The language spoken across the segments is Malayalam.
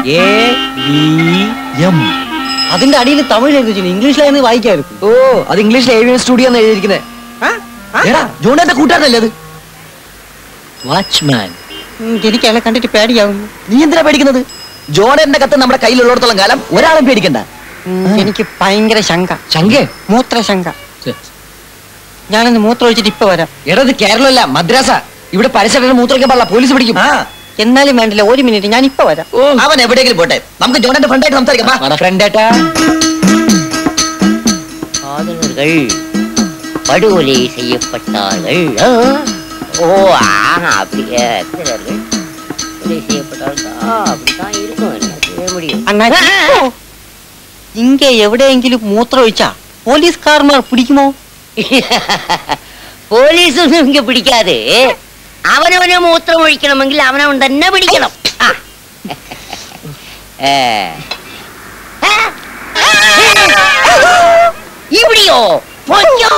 എ ബി എം അതിന്റെ അടിയിൽ തമിഴ് എഴുതി വെച്ചിട്ടുണ്ട് ഇംഗ്ലീഷിലായിരുന്നു വായിക്കായിരുന്നു ഓ അത് ഇംഗ്ലീഷിൽ ഏവിയൻ സ്റ്റുഡിയോ എന്ന് എഴുതിയിരിക്കുന്നത് എടാ ജോണന്റെ കൂട്ടുകാരനല്ലേ അത് വാച്ച്മാൻ എനിക്ക് അയാളെ കണ്ടിട്ട് പേടിയാവുന്നു നീ എന്തിനാ പേടിക്കുന്നത് ജോണന്റെ കത്ത് നമ്മുടെ കയ്യിലുള്ളിടത്തോളം കാലം ഒരാളും പേടിക്കണ്ട എനിക്ക് ഭയങ്കര ശങ്ക ശങ്കേ മൂത്ര ശങ്ക ഞാനൊന്ന് മൂത്രം ഒഴിച്ചിട്ട് ഇപ്പൊ വരാം എടാ ഇത് കേരളമല്ല മദ്രാസ ഇവിടെ പരസ്യം മൂത്രയ്ക്കാൻ പാടില്ല പോലീസ് പിടിക്കും എന്നാലും വേണ്ടില്ല ഒരു മിനിറ്റ് ഞാൻ ഇപ്പൊ വരാം അവൻ എവിടെയെങ്കിലും പോട്ടെ നമുക്ക് ജോണന്റെ ഫ്രണ്ടായിട്ട് സംസാരിക്കാം ഫ്രണ്ടായിട്ടാ காதலர்கள் படுகொலை செய்யப்பட்டார்கள் ஆ. ஓ ஆ அப்படி காதலர்கள் கொலை செய்யப்பட்டார்கள் ஆ அப்படித்தான் இருக்கும் என்ன செய்ய முடியும் അണ്ണാ ഇങ്ക എവിടെയെങ്കിലും മൂത്രം ഒഴിച്ചാ പോലീസുകാരന്മാർ പിടിക്കുമോ പോലീസൊന്നും ഇങ്ങ പിടിക്കാതെ അവനവനെ മൂത്രം ഒഴിക്കണമെങ്കിൽ അവനവൻ തന്നെ പിടിക്കണം ആ. ഏ. ഇവിടെയോ പൊയ്ക്കോ.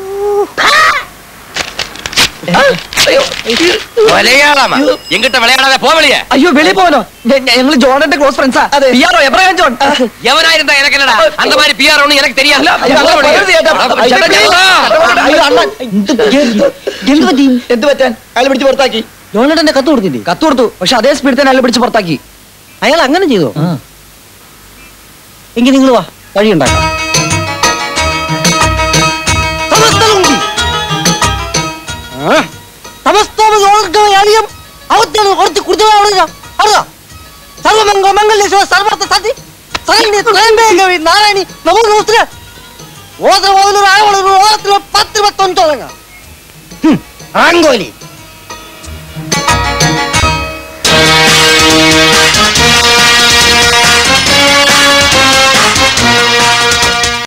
മലയാളമാ എങ്കിട്ട് വിളയാടാതെ പോ വെളിയെ അയ്യോ വെളിയിൽ പോവാനോ ഞങ്ങൾ ജോണന്റെ ക്ലോസ് ഫ്രണ്ട്സാ പിയാറോ എബ്രഹാം ജോൺ எவனாயிருந்தா எனக்கு என்னடா அந்த மாதிரி பிஆர் ஒண்ணு எனக்கு தெரியாது അയ്യോ, അണ്ണാ, പറയരുത് ചേട്ടാ. അയ്യോ, അണ്ണാ, എന്ത് എന്ത് പറ്റി എന്ത് പറ്റാൻ അയാൾ പിടിച്ച് പുറത്താക്കി ജോണേട്ടന്റെ കത്ത് കൊടുത്തില്ലേ കത്ത് കൊടുത്തു പക്ഷെ അതേ സ്പീഡിൽ തന്നെ അയാൾ പിടിച്ച് പുറത്താക്കി അയാൾ അങ്ങനെ ചെയ്തോ എങ്കിൽ നിങ്ങൾ വാ വഴി ഉണ്ടാക്കാം സമസ്തം അവത്താണ് കുറച്ച് കുടുതൽ അറിയാ സർവമംഗ മംഗല്യ സർവർത്ഥ സതി സരണ്യ ത്രയംബകവി നാരായണി നമോ നമസ്തേ ഓത്ര മുതലൊരു ആയോളൊരു ഓരത്തിൽ പത്ത് ഇരുപത്തൊന്ന് തുടങ്ങാം ആങ്കോലി